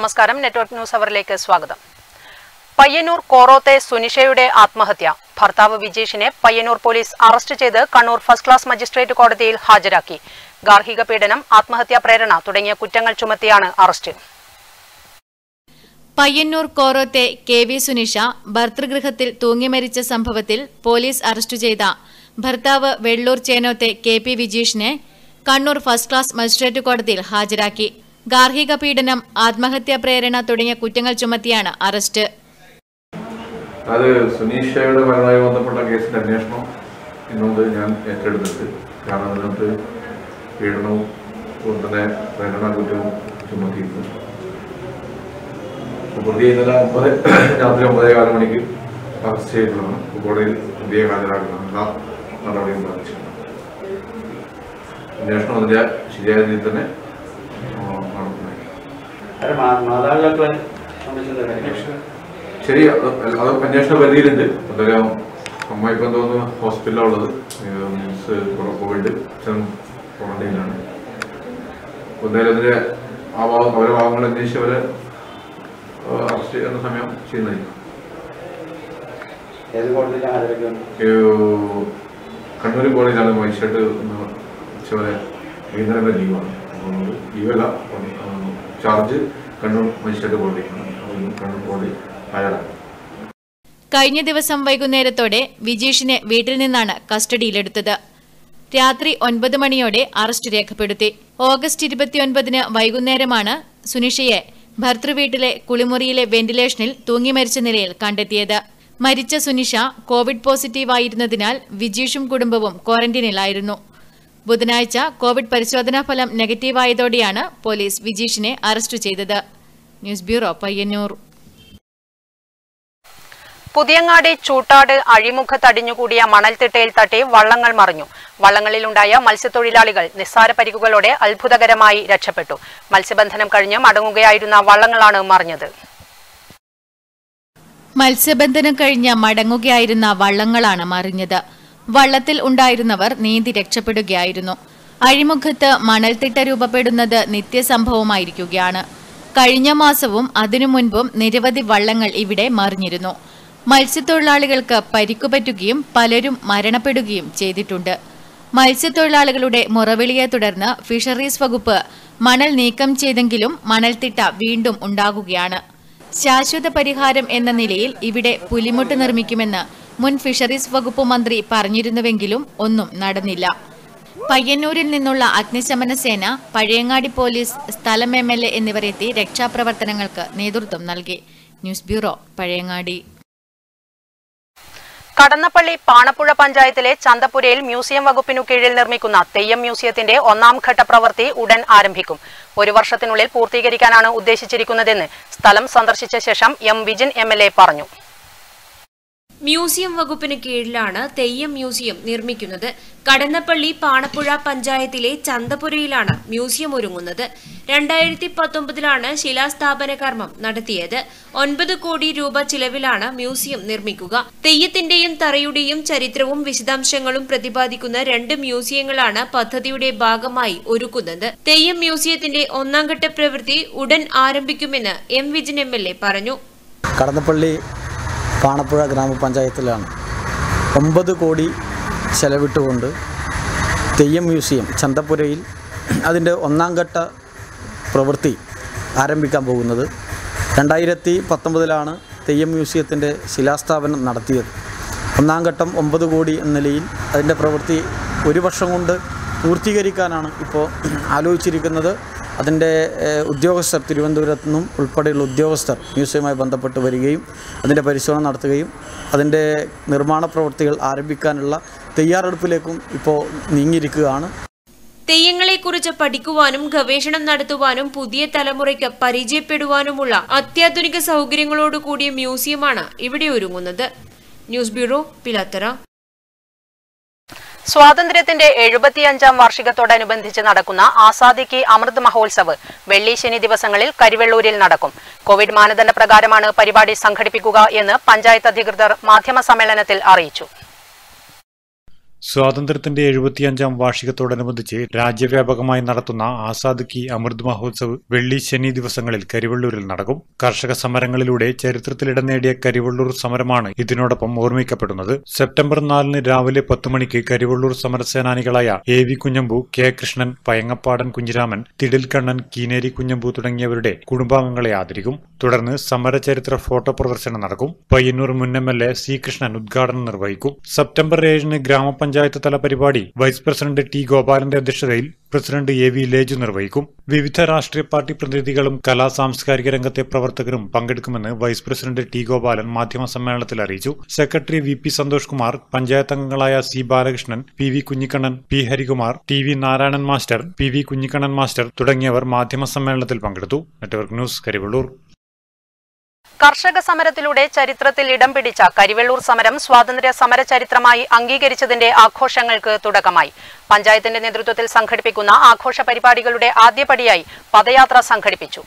നമസ്കാരം network news അവറിലേക്ക് സ്വാഗതം പയ്യന്നൂർ കോറോത്തെ സുനിഷയുടെ ആത്മഹത്യ ഭർത്താവ് വിജേഷിനെ പയ്യന്നൂർ പോലീസ് അറസ്റ്റ് ചെയ്ത് കണ്ണൂർ ഫസ്റ്റ് ക്ലാസ് മജിസ്ട്രേറ്റ് കോടതിയിൽ ഹാജരാക്കി ഗാർഹിക പീഡനം ആത്മഹത്യാ പ്രേരണ തുടങ്ങിയ കുറ്റങ്ങൾ ചുമത്തിയാണ് അറസ്റ്റ് പയ്യന്നൂർ കോറോത്തെ കെ വി സുനിഷ ഭർതൃഗൃഹത്തിൽ തൂങ്ങിമരിച്ച സംഭവത്തിൽ പോലീസ് അറസ്റ്റ് ചെയ്ത ഭർത്താവ് വെള്ളൂർ ചേനോത്തെ കെ പി വിജീഷിനെ കണ്ണൂർ ഫസ്റ്റ് ക്ലാസ് മജിസ്ട്രേറ്റ് കോടതിയിൽ ഹാജരാക്കി ഗാർഹിക പീഡനം ആത്മഹത്യാ പ്രേരണ തുടങ്ങിയ കുറ്റങ്ങൾ ചുമത്തിയാണ് അറസ്റ്റ് അത് സുനീഷയുടെ മരണവുമായി ബന്ധപ്പെട്ട കേസിന്റെ അന്വേഷണം ഇന്നുകൊണ്ട് ഞാൻ ഏറ്റെടുത്തിട്ട് കാരണം അതിനകത്ത് പീഡനവും അതുപോലെ തന്നെ പ്രേരണ കുറ്റവും ചുമത്തിയിരുന്നു പ്രതി ഇന്നലെ ഒമ്പത് രാത്രി ഒമ്പതേ കാല മണിക്ക് അറസ്റ്റ് ചെയ്തതാണ് കോടതിയിൽ പ്രതിയെ ഹാജരാക്കുന്നതാണ് എല്ലാ നടപടിയും ബാധിച്ചിട്ടുണ്ട് അന്വേഷണം അതിന്റെ ശരിയായ രീതിയിൽ തന്നെ ആ, നടത്തുന്നതായിരിക്കും അല്ല, മാ- മാതാപിതാക്കളെ സംബന്ധിച്ചുള്ള കാര്യം. ശരി അത് അത് അന്വേഷണ പരിധിയിലുണ്ട് എന്തായാലും അമ്മ ഇപ്പം തോന്നുന്നു ഹോസ്പിറ്റലിലാണ് ഉള്ളത് ഏഹ് മീൻസ് കൊറോ- കോവിഡ് ക്വാറന്റൈനിലാണ് എന്തായാലും അതിന്റെ ആ ഭാഗം അവരെ ഭാഗങ്ങൾ അന്വേഷിച്ച് അവരെ അറസ്റ്റ് ചെയ്യുന്ന സമയം ചെയ്യുന്നതായിരിക്കും ഏത് കോടതിയിൽ ഹാജരാക്കുന്നു ഏഹ് കണ്ണൂർ കോളേജിലാണ് മജിസ്ട്രേറ്റ് ഉച്ചവരെ വൈകുന്നേരം വരെ ലീവാണ് അപ്പോൾ ലീവല്ല ചാർജ് കണ്ണൂർ മജിസ്ട്രേറ്റ് കോടതിക്കാണ് അപ്പോൾ ഇന്ന് കണ്ണൂർ കോടതി ഹാജരാക്കും കഴിഞ്ഞ ദിവസം വൈകുന്നേരത്തോടെ വിജീഷിനെ വീട്ടിൽ നിന്നാണ് കസ്റ്റഡിയിലെടുത്തത് രാത്രി ഒൻപത് മണിയോടെ അറസ്റ്റ് രേഖപ്പെടുത്തി ഓഗസ്റ്റ് ഇരുപത്തിയൊൻപതിന് വൈകുന്നേരമാണ് സുനിഷയെ ഭർതൃവീട്ടിലെ കുളിമുറിയിലെ വെന്റിലേഷനിൽ തൂങ്ങിമരിച്ച നിലയിൽ കണ്ടെത്തിയത് മരിച്ച സുനിഷ കോവിഡ് പോസിറ്റീവായിരുന്നതിനാൽ വിജീഷും കുടുംബവും ക്വാറന്റീനിലായിരുന്നു ബുധനാഴ്ച കോവിഡ് പരിശോധനാ ഫലം നെഗറ്റീവായതോടെയാണ് പോലീസ് വിജീഷിനെ അറസ്റ്റ് ചെയ്തത് ന്യൂസ് ബ്യൂറോ പയ്യന്നൂർ പുതിയങ്ങാടി ചൂട്ടാട് അഴിമുഖത്തടിഞ്ഞുകൂടിയ മണൽത്തിട്ടയിൽ തട്ടി വള്ളങ്ങൾ മറിഞ്ഞു വള്ളങ്ങളിലുണ്ടായ മത്സ്യത്തൊഴിലാളികൾ നിസ്സാര പരിക്കുകളോടെ അത്ഭുതകരമായി രക്ഷപ്പെട്ടു മത്സ്യബന്ധനം കഴിഞ്ഞ് മടങ്ങുകയായിരുന്ന വള്ളങ്ങളാണ് മറിഞ്ഞത് മത്സ്യബന്ധനം കഴിഞ്ഞ് മടങ്ങുകയായിരുന്ന വള്ളങ്ങളാണ് മറിഞ്ഞത് വള്ളത്തിൽ ഉണ്ടായിരുന്നവർ നീന്തി രക്ഷപ്പെടുകയായിരുന്നു അഴിമുഖത്ത് മണൽത്തിട്ട രൂപപ്പെടുന്നത് നിത്യസംഭവമായിരിക്കുകയാണ് കഴിഞ്ഞ മാസവും അതിനു മുൻപും നിരവധി വള്ളങ്ങൾ ഇവിടെ മറിഞ്ഞിരുന്നു മത്സ്യത്തൊഴിലാളികൾക്ക് പരിക്കുപറ്റുകയും പലരും മരണപ്പെടുകയും ചെയ്തിട്ടുണ്ട് മത്സ്യത്തൊഴിലാളികളുടെ മുറവിളിയെ തുടർന്ന് ഫിഷറീസ് വകുപ്പ് മണൽ നീക്കം ചെയ്തെങ്കിലും മണൽത്തിട്ട വീണ്ടും ഉണ്ടാകുകയാണ് ശാശ്വത പരിഹാരം എന്ന നിലയിൽ ഇവിടെ പുലിമുട്ട് നിർമ്മിക്കുമെന്ന് മുൻ ഫിഷറീസ് വകുപ്പ് മന്ത്രി പറഞ്ഞിരുന്നുവെങ്കിലും ഒന്നും നടന്നില്ല പയ്യന്നൂരിൽ നിന്നുള്ള അഗ്നിശമന സേന പഴയങ്ങാടി പോലീസ് സ്ഥലം എം എൽ എ എന്നിവർ എത്തി രക്ഷാപ്രവർത്തനങ്ങൾക്ക് നേതൃത്വം നൽകി ന്യൂസ് ബ്യൂറോ പഴയങ്ങാടി കടന്നപ്പള്ളി പാണപ്പുഴ പഞ്ചായത്തിലെ ചന്തപുരയിൽ മ്യൂസിയം വകുപ്പിനു കീഴിൽ നിർമ്മിക്കുന്ന തെയ്യം മ്യൂസിയത്തിന്റെ ഒന്നാം ഘട്ട പ്രവൃത്തി ഉടൻ ആരംഭിക്കും ഒരു വർഷത്തിനുള്ളിൽ പൂർത്തീകരിക്കാനാണ് ഉദ്ദേശിച്ചിരിക്കുന്നതെന്ന് സ്ഥലം സന്ദർശിച്ച ശേഷം എം വിജിൻ എം പറഞ്ഞു മ്യൂസിയം വകുപ്പിന് കീഴിലാണ് തെയ്യം മ്യൂസിയം നിർമ്മിക്കുന്നത് കടന്നപ്പള്ളി പാണപ്പുഴ പഞ്ചായത്തിലെ ചന്തപുരയിലാണ് മ്യൂസിയം ഒരുങ്ങുന്നത് രണ്ടായിരത്തി പത്തൊമ്പതിലാണ് ശിലാസ്ഥാപന കർമ്മം നടത്തിയത് ഒൻപത് കോടി രൂപ ചിലവിലാണ് മ്യൂസിയം നിർമ്മിക്കുക തെയ്യത്തിന്റെയും തറയുടെയും ചരിത്രവും വിശദാംശങ്ങളും പ്രതിപാദിക്കുന്ന രണ്ട് മ്യൂസിയങ്ങളാണ് പദ്ധതിയുടെ ഭാഗമായി ഒരുക്കുന്നത് തെയ്യം മ്യൂസിയത്തിന്റെ ഒന്നാം ഘട്ട പ്രവൃത്തി ഉടൻ ആരംഭിക്കുമെന്ന് M Vijin M L A പറഞ്ഞു കടന്നപ്പള്ളി പാണപ്പുഴ ഗ്രാമപഞ്ചായത്തിലാണ് ഒമ്പത് കോടി ചെലവിട്ടുകൊണ്ട് തെയ്യം മ്യൂസിയം ചന്തപ്പുരയിൽ അതിൻ്റെ ഒന്നാം ഘട്ട പ്രവൃത്തി ആരംഭിക്കാൻ പോകുന്നത് രണ്ടായിരത്തി പത്തൊമ്പതിലാണ് തെയ്യം മ്യൂസിയത്തിൻ്റെ ശിലാസ്ഥാപനം നടത്തിയത് ഒന്നാം ഘട്ടം ഒമ്പത് കോടി എന്ന നിലയിൽ അതിൻ്റെ പ്രവൃത്തി ഒരു വർഷം കൊണ്ട് പൂർത്തീകരിക്കാനാണ് ഇപ്പോൾ ആലോചിച്ചിരിക്കുന്നത് അതിൻ്റെ ഏഹ്, ഉദ്യോഗസ്ഥർ തിരുവനന്തപുരത്തു നിന്നും ഉൾപ്പെടെയുള്ള ഉദ്യോഗസ്ഥർ മ്യൂസിയവുമായി ബന്ധപ്പെട്ട് വരികയും അതിൻ്റെ പരിശോധന നടത്തുകയും അതിൻ്റെ നിർമ്മാണ പ്രവൃത്തികൾ ആരംഭിക്കാനുള്ള തയ്യാറെടുപ്പിലേക്കും ഇപ്പോൾ നീങ്ങിയിരിക്കുകയാണ് തെയ്യങ്ങളെക്കുറിച്ച് പഠിക്കുവാനും ഗവേഷണം നടത്തുവാനും പുതിയ തലമുറയ്ക്ക് പരിചയപ്പെടുവാനുമുള്ള അത്യാധുനിക സൗകര്യങ്ങളോട് കൂടിയ മ്യൂസിയമാണ് ഇവിടെ ഒരുങ്ങുന്നത് ന്യൂസ് ബ്യൂറോ പിലാത്തറ സ്വാതന്ത്ര്യത്തിന്റെ എഴുപത്തിയഞ്ചാം വാർഷികത്തോടനുബന്ധിച്ച് നടക്കുന്ന ആസാദി കി അമൃത് മഹോത്സവ് വെള്ളി ശനി ദിവസങ്ങളിൽ കരിവെള്ളൂരിൽ നടക്കും കോവിഡ് മാനദണ്ഡ പ്രകാരമാണ് പരിപാടി സംഘടിപ്പിക്കുക എന്ന് പഞ്ചായത്ത് അധികൃതർ മാധ്യമ സമ്മേളനത്തിൽ അറിയിച്ചു സ്വാതന്ത്ര്യത്തിന്റെ എഴുപത്തിയഞ്ചാം വാർഷികത്തോടനുബന്ധിച്ച് രാജ്യവ്യാപകമായി നടത്തുന്ന ആസാദ് കി അമൃത് മഹോത്സവ് വെള്ളി ശനി ദിവസങ്ങളിൽ കരിവള്ളൂരിൽ നടക്കും കർഷക സമരങ്ങളിലൂടെ ചരിത്രത്തിലിടം നേടിയ കരിവള്ളൂർ സമരമാണ് ഇതിനോടൊപ്പം ഓർമ്മിക്കപ്പെടുന്നത് സെപ്റ്റംബർ നാലിന് രാവിലെ പത്ത് മണിക്ക് കരിവള്ളൂർ സമരസേനാനികളായ A V Kunhambu K Krishnan Payangappadan Kunhiraman Thidilkannan Keeneri Kunhambu തുടങ്ങിയവരുടെ കുടുംബാംഗങ്ങളെ ആദരിക്കും തുടർന്ന് സമരചരിത്ര ഫോട്ടോ പ്രദർശനം നടക്കും പയ്യന്നൂർ മുൻ M L A C Krishnan ഉദ്ഘാടനം നിർവഹിക്കും സെപ്റ്റംബർ ഏഴിന് ഗ്രാമപഞ്ചായത്ത് തല പരിപാടി വൈസ് പ്രസിഡന്റ് ടി ഗോപാലന്റെ അധ്യക്ഷതയിൽ പ്രസിഡന്റ് എ വി ലേജു നിർവഹിക്കും വിവിധ രാഷ്ട്രീയ പാർട്ടി പ്രതിനിധികളും കലാ സാംസ്കാരിക രംഗത്തെ പ്രവർത്തകരും പങ്കെടുക്കുമെന്ന് വൈസ് പ്രസിഡന്റ് ടി ഗോപാലൻ മാധ്യമ സമ്മേളനത്തിൽ അറിയിച്ചു secretary V P Santhosh Kumar panchayat അംഗങ്ങളായ C Balakrishnan P V Kunhikannan P Harikumar T V Narayanan master P V Kunhikannan master തുടങ്ങിയവർ മാധ്യമ സമ്മേളനത്തിൽ പങ്കെടുത്തു നെറ്റ്വർക്ക് ന്യൂസ് കരിവള്ളൂർ കർഷക സമരത്തിലൂടെ ചരിത്രത്തിൽ ഇടം പിടിച്ച കരിവെള്ളൂർ സമരം സ്വാതന്ത്ര്യ സമര ചരിത്രമായി അംഗീകരിച്ചതിന്റെ ആഘോഷങ്ങൾക്ക് തുടക്കമായി പഞ്ചായത്തിന്റെ നേതൃത്വത്തിൽ സംഘടിപ്പിക്കുന്ന ആഘോഷ പരിപാടികളുടെ ആദ്യപടിയായി പദയാത്ര സംഘടിപ്പിച്ചു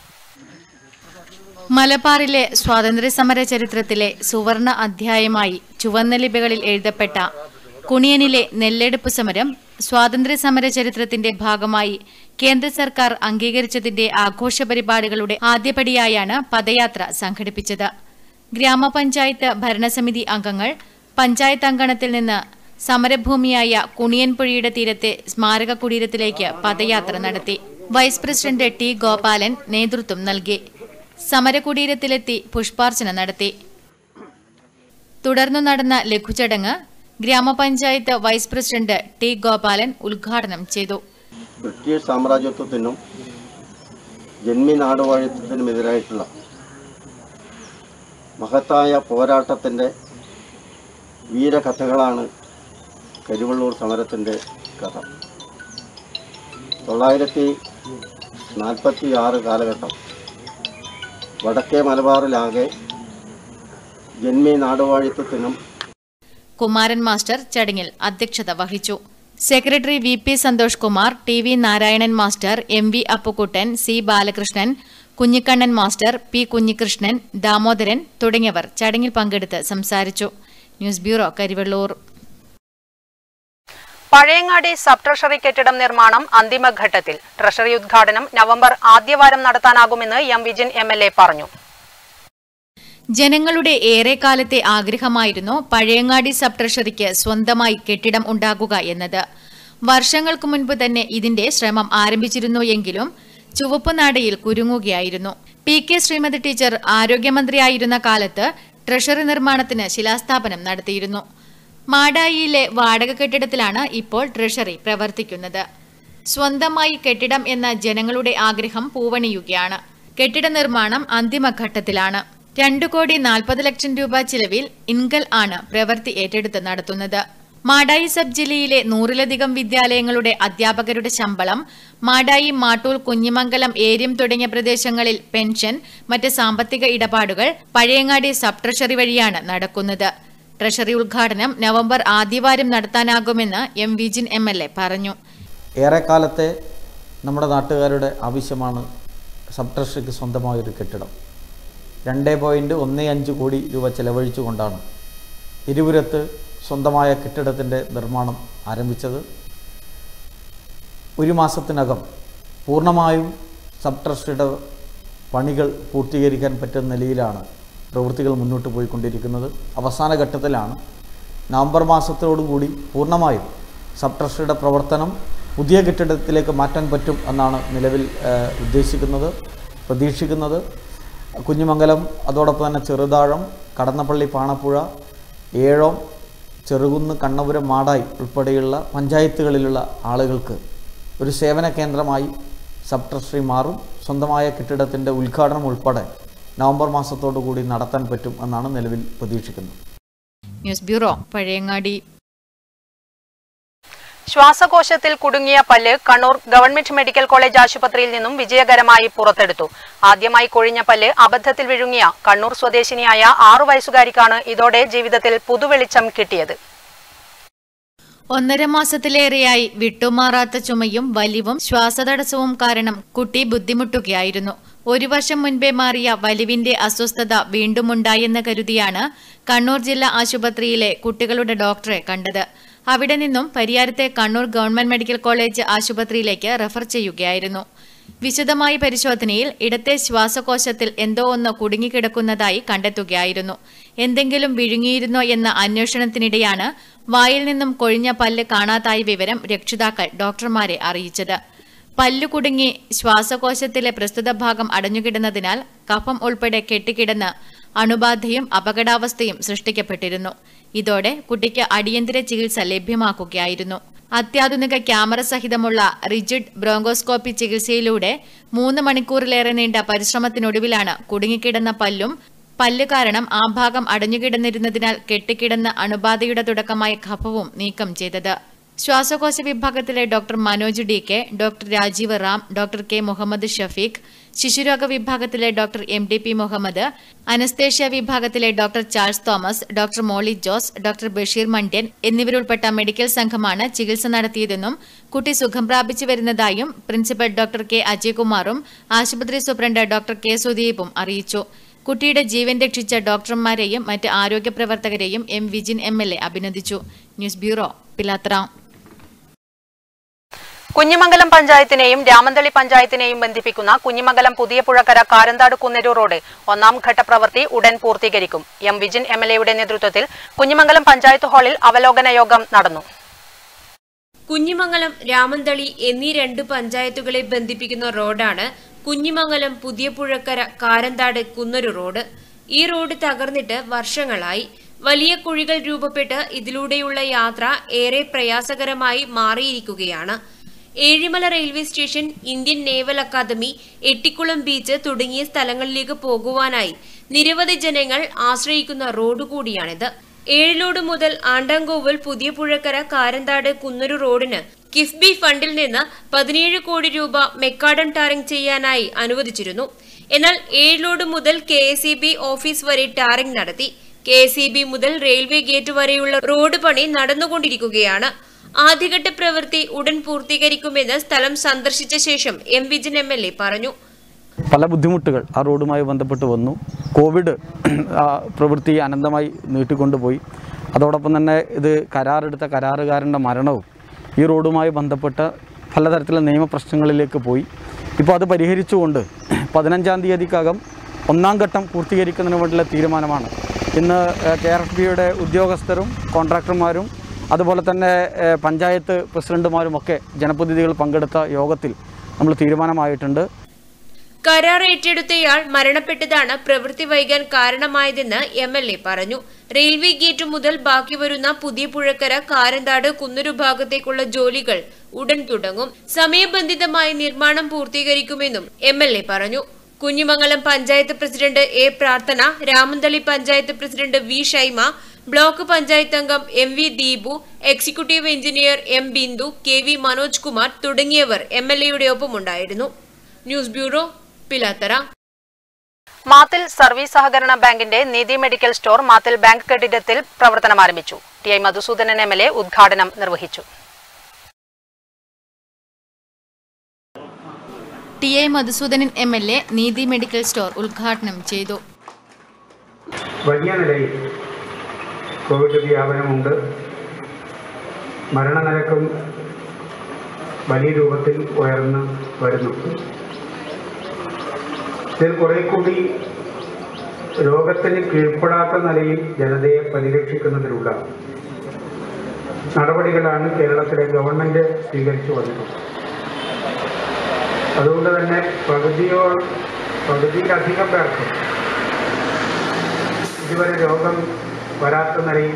മലബാറിലെ സ്വാതന്ത്ര്യസമര ചരിത്രത്തിലെ സുവർണ അധ്യായമായി ചുവന്ന ലിപികളിൽ എഴുതപ്പെട്ട കുണിയനിലെ നെല്ലെടുപ്പ് സമരം സ്വാതന്ത്ര്യസമര ചരിത്രത്തിന്റെ ഭാഗമായി കേന്ദ്ര സർക്കാർ അംഗീകരിച്ചതിന്റെ ആഘോഷ പരിപാടികളുടെ ആദ്യപടിയായാണ് പദയാത്ര സംഘടിപ്പിച്ചത് ഗ്രാമപഞ്ചായത്ത് ഭരണസമിതി അംഗങ്ങൾ പഞ്ചായത്ത് അങ്കണത്തിൽ നിന്ന് സമരഭൂമിയായ കുണിയൻപുഴയുടെ തീരത്തെ സ്മാരക കുടീരത്തിലേക്ക് പദയാത്ര നടത്തി വൈസ് പ്രസിഡന്റ് ടി ഗോപാലൻ നേതൃത്വം നൽകി സമരകുടീരത്തിലെത്തി പുഷ്പാർച്ചന നടത്തി തുടർന്നു നടന്ന ലഘുചടങ്ങ് ഗ്രാമപഞ്ചായത്ത് വൈസ് പ്രസിഡന്റ് ടി ഗോപാലൻ ഉദ്ഘാടനം ചെയ്തു ബ്രിട്ടീഷ് സാമ്രാജ്യത്വത്തിനും ജന്മി നാടുവാഴിത്വത്തിനുമെതിരായിട്ടുള്ള മഹത്തായ പോരാട്ടത്തിൻ്റെ വീരകഥകളാണ് കരിവള്ളൂർ സമരത്തിൻ്റെ കഥ തൊള്ളായിരത്തി നാൽപ്പത്തി ആറ് കാലഘട്ടം വടക്കേ മലബാറിലാകെ ജന്മി നാടുവാഴിത്വത്തിനും കുമാരൻ മാസ്റ്റർ ചടങ്ങിൽ അധ്യക്ഷത വഹിച്ചു secretary V P Santhosh Kumar T V Narayanan master M V Appukuttan C Balakrishnan Kunhikannan master P Kunhikrishnan Damodaran തുടങ്ങിയവർ ചടങ്ങിൽ പങ്കെടുത്ത് സംസാരിച്ചു news bureau Karivellur Pazhayangadi sub treasury കെട്ടിടം നിർമ്മാണം അന്തിമഘട്ടത്തിൽ ട്രഷറി ഉദ്ഘാടനം നവംബർ ആദ്യവാരം നടത്താനാകുമെന്ന് M Vijin M L A പറഞ്ഞു ജനങ്ങളുടെ ഏറെക്കാലത്തെ ആഗ്രഹമായിരുന്നു പഴയങ്ങാടി സബ് ട്രഷറിക്ക് സ്വന്തമായി കെട്ടിടം ഉണ്ടാകുക എന്നത് വർഷങ്ങൾക്ക് മുൻപ് തന്നെ ഇതിന്റെ ശ്രമം ആരംഭിച്ചിരുന്നു എങ്കിലും ചുവപ്പുനാടയിൽ കുരുങ്ങുകയായിരുന്നു പി കെ ശ്രീമതി ടീച്ചർ ആരോഗ്യമന്ത്രിയായിരുന്ന കാലത്ത് ട്രഷറി നിർമ്മാണത്തിന് ശിലാസ്ഥാപനം നടത്തിയിരുന്നു മാടായിയിലെ വാടക കെട്ടിടത്തിലാണ് ഇപ്പോൾ ട്രഷറി പ്രവർത്തിക്കുന്നത് സ്വന്തമായി കെട്ടിടം എന്ന ജനങ്ങളുടെ ആഗ്രഹം പൂവണിയുകയാണ് കെട്ടിട നിർമ്മാണം അന്തിമഘട്ടത്തിലാണ് രണ്ടു കോടി നാൽപ്പത് ലക്ഷം രൂപ ചിലവിൽ ഇൻകൽ ആണ് പ്രവൃത്തി ഏറ്റെടുത്ത് നടത്തുന്നത് മാടായി സബ് ജില്ലയിലെ നൂറിലധികം വിദ്യാലയങ്ങളുടെ അധ്യാപകരുടെ ശമ്പളം മാടായി മാട്ടൂൽ കുഞ്ഞിമംഗലം ഏരിയം തുടങ്ങിയ പ്രദേശങ്ങളിൽ പെൻഷൻ മറ്റ് സാമ്പത്തിക ഇടപാടുകൾ പഴയങ്ങാടി സബ് ട്രഷറി വഴിയാണ് നടക്കുന്നത് ട്രഷറി ഉദ്ഘാടനം നവംബർ ആദ്യവാരം നടത്താനാകുമെന്ന് M Vijin M L A പറഞ്ഞു ഏറെക്കാലത്തെ നമ്മുടെ നാട്ടുകാരുടെ ആവശ്യമാണ് സബ് ട്രഷറിക്ക് സ്വന്തമായൊരു കെട്ടിടം രണ്ട് പോയിൻറ്റ് ഒന്ന് അഞ്ച് കോടി രൂപ ചെലവഴിച്ചുകൊണ്ടാണ് ഇരുപുരത്ത് സ്വന്തമായ കെട്ടിടത്തിൻ്റെ നിർമ്മാണം ആരംഭിച്ചത് ഒരു മാസത്തിനകം പൂർണ്ണമായും സബ് ട്രസ്റ്റിയുടെ പണികൾ പൂർത്തീകരിക്കാൻ പറ്റുന്ന നിലയിലാണ് പ്രവൃത്തികൾ മുന്നോട്ട് പോയിക്കൊണ്ടിരിക്കുന്നത് അവസാന ഘട്ടത്തിലാണ് നവംബർ മാസത്തോടുകൂടി പൂർണ്ണമായും സബ് ട്രസ്റ്റിയുടെ പ്രവർത്തനം പുതിയ കെട്ടിടത്തിലേക്ക് മാറ്റാൻ പറ്റും എന്നാണ് നിലവിൽ ഏഹ്, ഉദ്ദേശിക്കുന്നത് പ്രതീക്ഷിക്കുന്നത് കുഞ്ഞിമംഗലം അതോടൊപ്പം തന്നെ ചെറുതാഴം കടന്നപ്പള്ളി പാണപ്പുഴ ഏഴോം ചെറുകുന്ന് കണ്ണപുരം മാടായി ഉൾപ്പെടെയുള്ള പഞ്ചായത്തുകളിലുള്ള ആളുകൾക്ക് ഒരു സേവന കേന്ദ്രമായി സബ് ട്രഷറി മാറും സ്വന്തമായ കെട്ടിടത്തിൻ്റെ ഉദ്ഘാടനം ഉൾപ്പെടെ നവംബർ മാസത്തോടു കൂടി നടത്താൻ പറ്റും എന്നാണ് നിലവിൽ പ്രതീക്ഷിക്കുന്നത് ന്യൂസ് ബ്യൂറോ പഴയങ്ങാടി ശ്വാസകോശത്തിൽ കുടുങ്ങിയ പല്ല് കണ്ണൂർ ഗവൺമെന്റ് മെഡിക്കൽ കോളേജ് ആശുപത്രിയിൽ നിന്നും വിജയകരമായി പുറത്തെടുത്തു ആദ്യമായി കൊഴിഞ്ഞ പല്ല് അബദ്ധത്തിൽ വിഴുങ്ങിയ കണ്ണൂർ സ്വദേശിനിയായ ആറു വയസ്സുകാരിക്കാണ് ഇതോടെ ജീവിതത്തിൽ പുതുവെളിച്ചം കിട്ടിയത് ഒന്നര മാസത്തിലേറെയായി വിട്ടുമാറാത്ത ചുമയും വലിവും ശ്വാസതടസ്സവും കാരണം കുട്ടി ബുദ്ധിമുട്ടുകയായിരുന്നു ഒരു വർഷം മുൻപേ മാറിയ വലിവിന്റെ അസ്വസ്ഥത വീണ്ടുമുണ്ടായെന്ന് കരുതിയാണ് കണ്ണൂർ ജില്ലാ ആശുപത്രിയിലെ കുട്ടികളുടെ ഡോക്ടറെ കണ്ടത് അവിടെ നിന്നും പരിയാരത്തെ കണ്ണൂർ ഗവൺമെന്റ് മെഡിക്കൽ കോളേജ് ആശുപത്രിയിലേക്ക് റഫർ ചെയ്യുകയായിരുന്നു വിശദമായ പരിശോധനയിൽ ഇടത്തെ ശ്വാസകോശത്തിൽ എന്തോ ഒന്ന് കുടുങ്ങിക്കിടക്കുന്നതായി കണ്ടെത്തുകയായിരുന്നു എന്തെങ്കിലും വിഴുങ്ങിയിരുന്നോ എന്ന അന്വേഷണത്തിനിടെയാണ് വായിൽ നിന്നും കൊഴിഞ്ഞ പല്ല് കാണാതായ വിവരം രക്ഷിതാക്കൾ ഡോക്ടർമാരെ അറിയിച്ചത് പല്ലു കുടുങ്ങി ശ്വാസകോശത്തിലെ പ്രസ്തുത ഭാഗം അടഞ്ഞുകിടന്നതിനാൽ കഫം ഉൾപ്പെടെ കെട്ടിക്കിടന്ന് അണുബാധയും അപകടാവസ്ഥയും സൃഷ്ടിക്കപ്പെട്ടിരുന്നു ഇതോടെ കുട്ടിക്ക് അടിയന്തര ചികിത്സ ലഭ്യമാക്കുകയായിരുന്നു അത്യാധുനിക ക്യാമറ സഹിതമുള്ള റിജിഡ് ബ്രോങ്കോസ്കോപ്പി ചികിത്സയിലൂടെ മൂന്ന് മണിക്കൂറിലേറെ നീണ്ട പരിശ്രമത്തിനൊടുവിലാണ് കുടുങ്ങിക്കിടന്ന പല്ലും പല്ല് കാരണം ആ ഭാഗം അടഞ്ഞുകിടന്നിരുന്നതിനാൽ കെട്ടിക്കിടന്ന അണുബാധയുടെ തുടക്കമായ കഫവും നീക്കം ചെയ്തത് ശ്വാസകോശ വിഭാഗത്തിലെ doctor Manoj D K doctor Rajeev Ram doctor K Muhammad Shafeeq ശിശുരോഗ വിഭാഗത്തിലെ doctor M D P Muhammad anaesthesia വിഭാഗത്തിലെ doctor Charles Thomas doctor Molly Jose doctor Basheer Mandyan എന്നിവരുൾപ്പെട്ട മെഡിക്കൽ സംഘമാണ് ചികിത്സ നടത്തിയതെന്നും കുട്ടി സുഖം പ്രാപിച്ചു വരുന്നതായും പ്രിൻസിപ്പൽ ഡോക്ടർ കെ അജയ്കുമാറും ആശുപത്രി സൂപ്രണ്ട് ഡോക്ടർ കെ സുദീപും അറിയിച്ചു കുട്ടിയുടെ ജീവൻ രക്ഷിച്ച ഡോക്ടർമാരെയും മറ്റ് ആരോഗ്യ പ്രവർത്തകരെയും M Vijin M L A അഭിനന്ദിച്ചു ന്യൂസ് ബ്യൂറോ പിലാത്ര കുഞ്ഞിമംഗലം പഞ്ചായത്തിനെയും രാമന്തളി പഞ്ചായത്തിനെയും ബന്ധിപ്പിക്കുന്ന കുഞ്ഞിമംഗലം പുതിയ പുഴക്കര കാരന്താട് കുന്നേരൂർ റോഡ് ഒന്നാം ഘട്ട പ്രവൃത്തി ഉടൻ പൂർത്തീകരിക്കും എം വിജിൻ എം എൽ എയുടെ നേതൃത്വത്തിൽ കുഞ്ഞിമംഗലം പഞ്ചായത്ത് ഹാളിൽ അവലോകന യോഗം നടന്നു കുഞ്ഞിമംഗലം രാമന്തളി എന്നീ രണ്ട് പഞ്ചായത്തുകളെ ബന്ധിപ്പിക്കുന്ന റോഡാണ് കുഞ്ഞിമംഗലം പുതിയ പുഴക്കര കാരന്താട് കുന്നൊരു റോഡ് ഈ റോഡ് തകർന്നിട്ട് വർഷങ്ങളായി വലിയ കുഴികൾ രൂപപ്പെട്ട് ഇതിലൂടെയുള്ള യാത്ര ഏറെ പ്രയാസകരമായി മാറിയിരിക്കുകയാണ് Ezhimala railway station Indian naval academy Ettikulam beach തുടങ്ങിയ സ്ഥലങ്ങളിലേക്ക് പോകുവാനായി നിരവധി ജനങ്ങൾ ആശ്രയിക്കുന്ന റോഡ് കൂടിയാണിത് ഏഴിലോട് മുതൽ ആണ്ടാങ്കോവൽ പുതിയ പുഴക്കര കാരന്താട് കുന്നൊരു റോഡിന് കിഫ്ബി ഫണ്ടിൽ നിന്ന് പതിനേഴ് കോടി രൂപ മെക്കാഡൻ ടാറിംഗ് ചെയ്യാനായി അനുവദിച്ചിരുന്നു എന്നാൽ ഏഴിലോട് മുതൽ കെ ഓഫീസ് വരെ ടാറിംഗ് നടത്തി കെ മുതൽ റെയിൽവേ ഗേറ്റ് വരെയുള്ള റോഡ് പണി നടന്നുകൊണ്ടിരിക്കുകയാണ് ആദ്യഘട്ട പ്രവൃത്തി ഉടൻ പൂർത്തീകരിക്കുമെന്ന് സ്ഥലം സന്ദർശിച്ച ശേഷം M Vijin M L A പറഞ്ഞു പല ബുദ്ധിമുട്ടുകൾ ആ റോഡുമായി ബന്ധപ്പെട്ട് വന്നു കോവിഡ് ആ പ്രവൃത്തി അനന്തമായി നീട്ടിക്കൊണ്ടുപോയി അതോടൊപ്പം തന്നെ ഇത് കരാറെടുത്ത കരാറുകാരൻ്റെ മരണവും ഈ റോഡുമായി ബന്ധപ്പെട്ട് പലതരത്തിലുള്ള നിയമപ്രശ്നങ്ങളിലേക്ക് പോയി ഇപ്പോൾ അത് പരിഹരിച്ചുകൊണ്ട് പതിനഞ്ചാം തീയതിക്കകം ഒന്നാം ഘട്ടം പൂർത്തീകരിക്കുന്നതിന് വേണ്ടിയുള്ള തീരുമാനമാണ് ഇന്ന് കെ ആർ എഫ് ബിയുടെ ഉദ്യോഗസ്ഥരും കോൺട്രാക്ടർമാരും അതുപോലെ തന്നെ ഏഹ്, പഞ്ചായത്ത് പ്രസിഡന്റുമാരുമൊക്കെ ജനപ്രതിനിധികൾ പങ്കെടുത്ത യോഗത്തിൽ നമ്മൾ തീരുമാനമായിട്ടുണ്ട് കരാർ ഏറ്റെടുത്തയാൾ മരണപ്പെട്ടതാണ് പ്രവൃത്തി വൈകാൻ കാരണമായതെന്ന് എം എൽ എ പറഞ്ഞു റെയിൽവേ ഗേറ്റ് മുതൽ ബാക്കി വരുന്ന പുതിയ പുഴക്കര കാരന്താട് കുന്നൂരു ഭാഗത്തേക്കുള്ള ജോലികൾ ഉടൻ തുടങ്ങും സമയബന്ധിതമായി നിർമ്മാണം പൂർത്തീകരിക്കുമെന്നും എം എൽ എ പറഞ്ഞു Kunhimangalam panchayat president A Prarthana Ramanthali panchayat president V Shaima block panchayat അംഗം M V Deepu executive engineer M Bindu K V Manoj Kumar തുടങ്ങിയവർ എം എൽ എയുടെ ഒപ്പമുണ്ടായിരുന്നു news bureau Pilathara Mathil service സഹകരണ ബാങ്കിന്റെ നീതി മെഡിക്കൽ സ്റ്റോർ മാത്തിൽ ബാങ്ക് കെട്ടിടത്തിൽ പ്രവർത്തനം ആരംഭിച്ചു T I Madhusoodanan M L A ഉദ്ഘാടനം നിർവഹിച്ചു T I Madhusoodanan M L A Neethi medical store ഉദ്ഘാടനം ചെയ്തു വലിയ നിലയിൽ കോവിഡ് വ്യാപനമുണ്ട് മരണനിരക്കും വലിയ രൂപത്തിൽ ഉയർന്നു വരുന്നു ഇതിൽ കുറെ കൂടി രോഗത്തിന് കീഴ്പ്പെടാത്ത നിലയിൽ ജനതയെ പരിരക്ഷിക്കുന്നതിനുള്ള നടപടികളാണ് കേരളത്തിലെ ഗവൺമെന്റ് സ്വീകരിച്ചു വന്നിട്ടുള്ളത് അതുകൊണ്ട് തന്നെ പകുതിയോ പകുതിയിലധികം പേർക്ക് ഇതുവരെ രോഗം വരാത്ത നിലയിൽ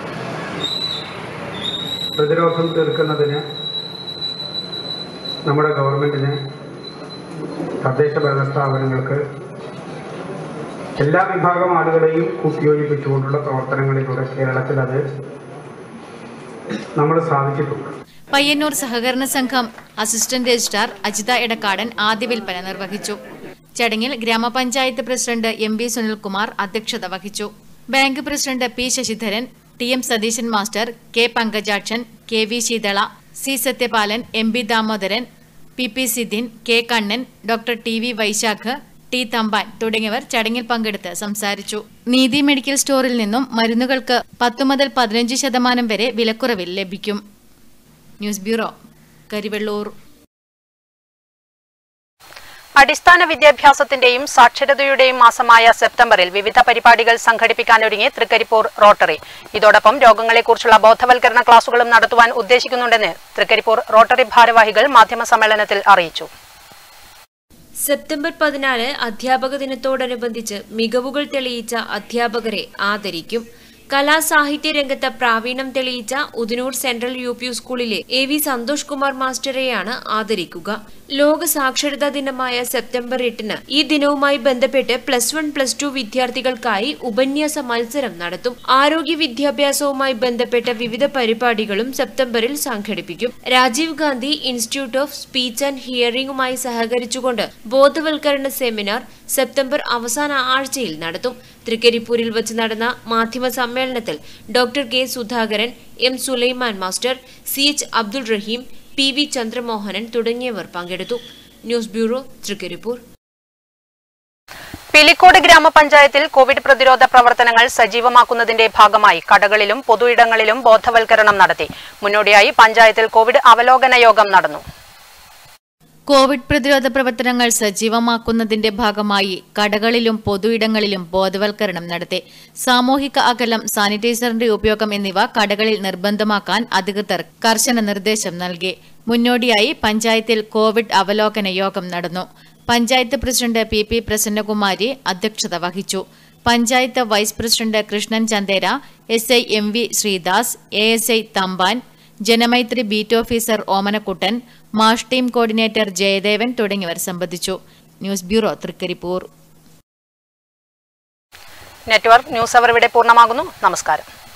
പ്രതിരോധം തീർക്കുന്നതിന് നമ്മുടെ ഗവൺമെന്റിന് തദ്ദേശ ഭരണ സ്ഥാപനങ്ങൾക്ക് എല്ലാ വിഭാഗം ആളുകളെയും കൂട്ടിയോജിപ്പിച്ചുകൊണ്ടുള്ള പ്രവർത്തനങ്ങളിലൂടെ കേരളത്തിൽ അത് നമ്മൾ സാധിച്ചിട്ടുണ്ട് പയ്യന്നൂർ സഹകരണ സംഘം അസിസ്റ്റന്റ് രജിസ്ട്രാർ അജിത എടക്കാടൻ ആദ്യ വിൽപ്പന നിർവഹിച്ചു ചടങ്ങിൽ ഗ്രാമപഞ്ചായത്ത് പ്രസിഡന്റ് എം ബി സുനിൽകുമാർ അധ്യക്ഷത വഹിച്ചു bank president P Sasidharan T M Satheesan master K Pankajakshan K V Sheethala C Sathyapalan M B Damodaran P P Siddin K Kannan doctor T V Vaishakh T Thampan തുടങ്ങിയവർ ചടങ്ങിൽ പങ്കെടുത്ത് സംസാരിച്ചു നീതി മെഡിക്കൽ സ്റ്റോറിൽ നിന്നും മരുന്നുകൾക്ക് പത്തു മുതൽ പതിനഞ്ച് ശതമാനം വരെ വിലക്കുറവിൽ ലഭിക്കും ന്യൂസ് ബ്യൂറോ കരിവെള്ളൂർ അടിസ്ഥാന വിദ്യാഭ്യാസത്തിന്റെയും സാക്ഷരതയുടെയും മാസമായ സെപ്റ്റംബറിൽ വിവിധ പരിപാടികൾ സംഘടിപ്പിക്കാനൊരുങ്ങി തൃക്കരിപ്പൂർ റോട്ടറി ഇതോടൊപ്പം രോഗങ്ങളെക്കുറിച്ചുള്ള ബോധവൽക്കരണ ക്ലാസുകളും നടത്തുവാൻ ഉദ്ദേശിക്കുന്നുണ്ടെന്ന് തൃക്കരിപ്പൂർ റോട്ടറി ഭാരവാഹികൾ മാധ്യമസമ്മേളനത്തിൽ അറിയിച്ചു സെപ്റ്റംബർ പതിനാല് അധ്യാപക ദിനത്തോടനുബന്ധിച്ച് മികവുകൾ തെളിയിച്ച അധ്യാപകരെ ആദരിക്കും കലാസാഹിത്യ രംഗത്ത് പ്രാവീണ്യം തെളിയിച്ച ഉദിനൂർ സെൻട്രൽ യു പി സ്കൂളിലെ എ വി സന്തോഷ് കുമാർ മാസ്റ്ററെയാണ് ആദരിക്കുക ലോക സാക്ഷരതാ ദിനമായ സെപ്റ്റംബർ എട്ടിന് ഈ ദിനവുമായി ബന്ധപ്പെട്ട് പ്ലസ് വൺ പ്ലസ് ടു വിദ്യാർത്ഥികൾക്കായി ഉപന്യാസ മത്സരം നടത്തും ആരോഗ്യ വിദ്യാഭ്യാസവുമായി ബന്ധപ്പെട്ട വിവിധ പരിപാടികളും സെപ്റ്റംബറിൽ സംഘടിപ്പിക്കും Rajiv Gandhi institute of speech and ഹിയറിംഗുമായി സഹകരിച്ചുകൊണ്ട് ബോധവൽക്കരണ സെമിനാർ സെപ്റ്റംബർ അവസാന ആഴ്ചയിൽ നടത്തും തൃക്കരിപ്പൂരിൽ വെച്ച് നടന്ന മാധ്യമ സമ്മേളനത്തിൽ doctor K Sudhakaran M Sulaiman master C H Abdul Rahim P V Chandramohanan തുടങ്ങിയവർ പങ്കെടുത്തു ന്യൂസ് ബ്യൂറോ തൃക്കരിപ്പൂർ പിലിക്കോട് ഗ്രാമപഞ്ചായത്തിൽ കോവിഡ് പ്രതിരോധ പ്രവർത്തനങ്ങൾ സജീവമാക്കുന്നതിന്റെ ഭാഗമായി കടകളിലും പൊതുയിടങ്ങളിലും ബോധവൽക്കരണം നടത്തി മുന്നോടിയായി പഞ്ചായത്തിൽ കോവിഡ് അവലോകന യോഗം നടന്നു കോവിഡ് പ്രതിരോധ പ്രവർത്തനങ്ങൾ സജീവമാക്കുന്നതിന്റെ ഭാഗമായി കടകളിലും പൊതുയിടങ്ങളിലും ബോധവൽക്കരണം നടത്തി സാമൂഹിക അകലം സാനിറ്റൈസറിന്റെ ഉപയോഗം എന്നിവ കടകളിൽ നിർബന്ധമാക്കാൻ അധികൃതർ കർശന നിർദ്ദേശം നൽകി മുന്നോടിയായി പഞ്ചായത്തിൽ കോവിഡ് അവലോകന യോഗം നടന്നു panchayat president P P Prasannakumari അധ്യക്ഷത വഹിച്ചു panchayat vice president Krishnan Chandera S I M V Sreedas A S I Thampan Janamaithri beat officer Omanakuttan മാഷ് ടീം കോർഡിനേറ്റർ ജയദേവൻ തുടങ്ങിയവർ സംബന്ധിച്ചു news bureau Trikaripur network news അവർ ഇവിടെ പൂർണ്ണമാകുന്നു നമസ്കാരം